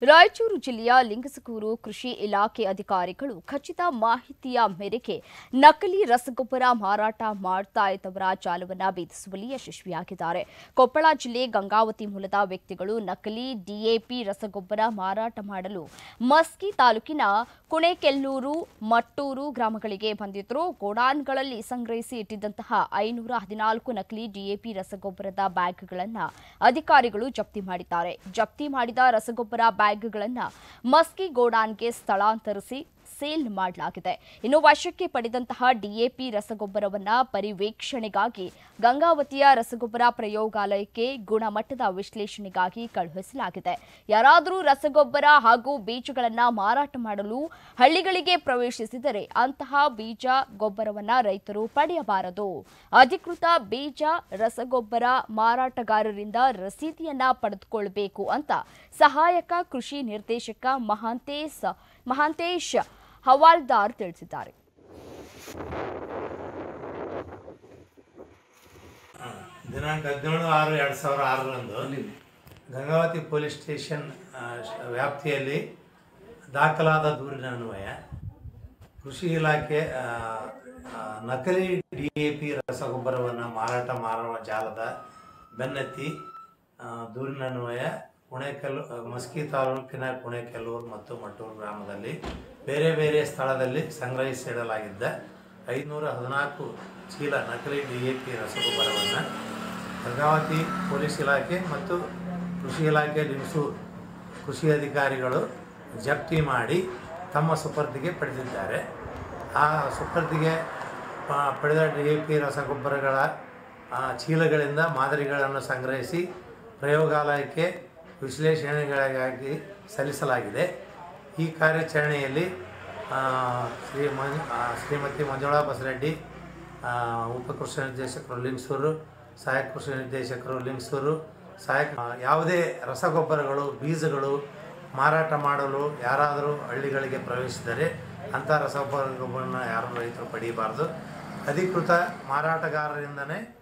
ರಾಯಚೂರು ಜಿಲ್ಲೆಯ ಲಿಂಗಸಗೂರು ಕೃಷಿ ಇಲಾಖೆ ಅಧಿಕಾರಿಗಳು ಖಚಿತ ಮಾಹಿತಿಯ ಮೇರೆಗೆ ನಕಲಿ ರಸಗೊಬ್ಬರ ಮಾರಾಟ ಮಾಡ್ತಾ ಇದ್ದವರ ಜಾಲವನ್ನ ಭೇದಿಸುವಲ್ಲಿ ಯಶಸ್ವಿಯಾಗಿದ್ದಾರೆ ಕೊಪ್ಪಳ ಜಿಲ್ಲೆ ಗಂಗಾವತಿ ಮೂಲದ ವ್ಯಕ್ತಿಗಳು ನಕಲಿ ಡಿಎಪಿ ರಸಗೊಬ್ಬರ ಮಾರಾಟ ಮಾಡಲು ಮಸ್ಕಿ ತಾಲೂಕಿನ ಕುಣೆಕೆಲ್ಲೂರು ಮಟ್ಟೂರು ಗ್ರಾಮಗಳಿಗೆ ಬಂದಿದ್ದರು ಗೋಡಾನ್ಗಳಲ್ಲಿ ಸಂಗ್ರಹಿಸಿ ಇಟ್ಟಿದ್ದಂತಹ ಐನೂರ ಹದಿನಾಲ್ಕು ನಕಲಿ ಡಿಎಪಿ ರಸಗೊಬ್ಬರದ ಬ್ಯಾಗ್ಗಳನ್ನು ಅಧಿಕಾರಿಗಳು ಜಪ್ತಿ ಮಾಡಿದ್ದಾರೆ ಜಪ್ತಿ ಮಾಡಿದ ರಸಗೊಬ್ಬರ ಬ್ಯಾಗ್ಗಳನ್ನು ಮಸ್ಕಿ ಗೋಡಾನ್ಗೆ ಸ್ಥಳಾಂತರಿಸಿ ಸೇಲ್ ಮಾಡಲಾಗಿದೆ ಇನ್ನು ವಶಕ್ಕೆ ಪಡೆದಂತಹ ಡಿಎಪಿ ರಸಗೊಬ್ಬರವನ್ನ ಪರಿವೀಕ್ಷಣೆಗಾಗಿ ಗಂಗಾವತಿಯ ರಸಗೊಬ್ಬರ ಪ್ರಯೋಗಾಲಯಕ್ಕೆ ಗುಣಮಟ್ಟದ ವಿಶ್ಲೇಷಣೆಗಾಗಿ ಕಳುಹಿಸಲಾಗಿದೆ ಯಾರಾದರೂ ರಸಗೊಬ್ಬರ ಹಾಗೂ ಬೀಜಗಳನ್ನ ಮಾರಾಟ ಮಾಡಲು ಹಳ್ಳಿಗಳಿಗೆ ಪ್ರವೇಶಿಸಿದರೆ ಅಂತಹ ಬೀಜ ಗೊಬ್ಬರವನ್ನ ರೈತರು ಪಡೆಯಬಾರದು ಅಧಿಕೃತ ಬೀಜ ರಸಗೊಬ್ಬರ ಮಾರಾಟಗಾರರಿಂದ ರಸೀದಿಯನ್ನ ಪಡೆದುಕೊಳ್ಳಬೇಕು ಅಂತ ಸಹಾಯಕ ಕೃಷಿ ನಿರ್ದೇಶಕ ಮಹಾಂತೇಶ್ ಮಹಾಂತೇಶ್ ಹವಾಲ್ದಾರ್ ತಿಳಿಸಿದ್ದಾರೆ ದಿನಾಂಕ ಹದಿನೇಳು ಆರು ಎರಡು ಸಾವಿರ ಆರರಂದು ಗಂಗಾವತಿ ಪೊಲೀಸ್ ಸ್ಟೇಷನ್ ಆ, ಶ- ವ್ಯಾಪ್ತಿಯಲ್ಲಿ ದಾಖಲಾದ ದೂರಿನ ಅನ್ವಯ ಕೃಷಿ ಇಲಾಖೆ ಆ, ಆ, ನಕಲಿ ಡಿ ಎ ಪಿ ರಸಗೊಬ್ಬರವನ್ನು ಮಾರಾಟ ಮಾರುವ ಜಾಲದ ಬೆನ್ನತ್ತಿ ಆ, ದೂರಿನ ಅನ್ವಯ ಕುಣೆಕಲ್ಲು ಆ, ಮಸ್ಕಿ ತಾಲೂಕಿನ ಕುಣೆಕೆಲ್ಲೂರು ಮತ್ತು ಮಟ್ಟೂರು ಗ್ರಾಮದಲ್ಲಿ ಬೇರೆ ಬೇರೆ ಸ್ಥಳದಲ್ಲಿ ಸಂಗ್ರಹಿಸಿಡಲಾಗಿದ್ದ ಐದುನೂರ ಹದಿನಾಲ್ಕು ಚೀಲ ನಕಲಿ ಡಿ ಎ ಪಿ ರಸಗೊಬ್ಬರವನ್ನು ಗಂಗಾವತಿ ಪೊಲೀಸ್ ಇಲಾಖೆ ಮತ್ತು ಕೃಷಿ ಇಲಾಖೆ ಲಿಂಗಸೂರು ಕೃಷಿ ಅಧಿಕಾರಿಗಳು ಜಪ್ತಿ ಮಾಡಿ ತಮ್ಮ ಸುಪರ್ದಿಗೆ ಪಡೆದಿದ್ದಾರೆ ಆ ಸುಪರ್ದಿಗೆ ಆ, ಪಡೆದ ಡಿ ಎ ಪಿ ರಸಗೊಬ್ಬರಗಳ ಆ, ಚೀಲಗಳಿಂದ ಮಾದರಿಗಳನ್ನು ಸಂಗ್ರಹಿಸಿ ಪ್ರಯೋಗಾಲಯಕ್ಕೆ ವಿಶ್ಲೇಷಣೆಗಳಿಗಾಗಿ ಸಲ್ಲಿಸಲಾಗಿದೆ ಈ ಕಾರ್ಯಾಚರಣೆಯಲ್ಲಿ ಆ, ಶ್ರೀ ಮಂಜ್ ಆ, ಶ್ರೀಮತಿ ಮಂಜುಳಾ ಬಸರೆಡ್ಡಿ ಆ, ಉಪಕೃಷಿ ನಿರ್ದೇಶಕರು ಲಿಂಗಸೂರು ಸಹಾಯಕ ಕೃಷಿ ನಿರ್ದೇಶಕರು ಲಿಂಗಸೂರು ಸಹಾಯಕ ಆ, ಯಾವುದೇ ರಸಗೊಬ್ಬರಗಳು ಬೀಜಗಳು ಮಾರಾಟ ಮಾಡಲು ಯಾರಾದರೂ ಹಳ್ಳಿಗಳಿಗೆ ಪ್ರವೇಶಿಸಿದರೆ ಅಂಥ ರಸಗೊಬ್ಬರಗಳನ್ನು ಯಾರು ರೈತರು ಪಡೆಯಬಾರ್ದು ಅಧಿಕೃತ ಮಾರಾಟಗಾರರಿಂದನೇ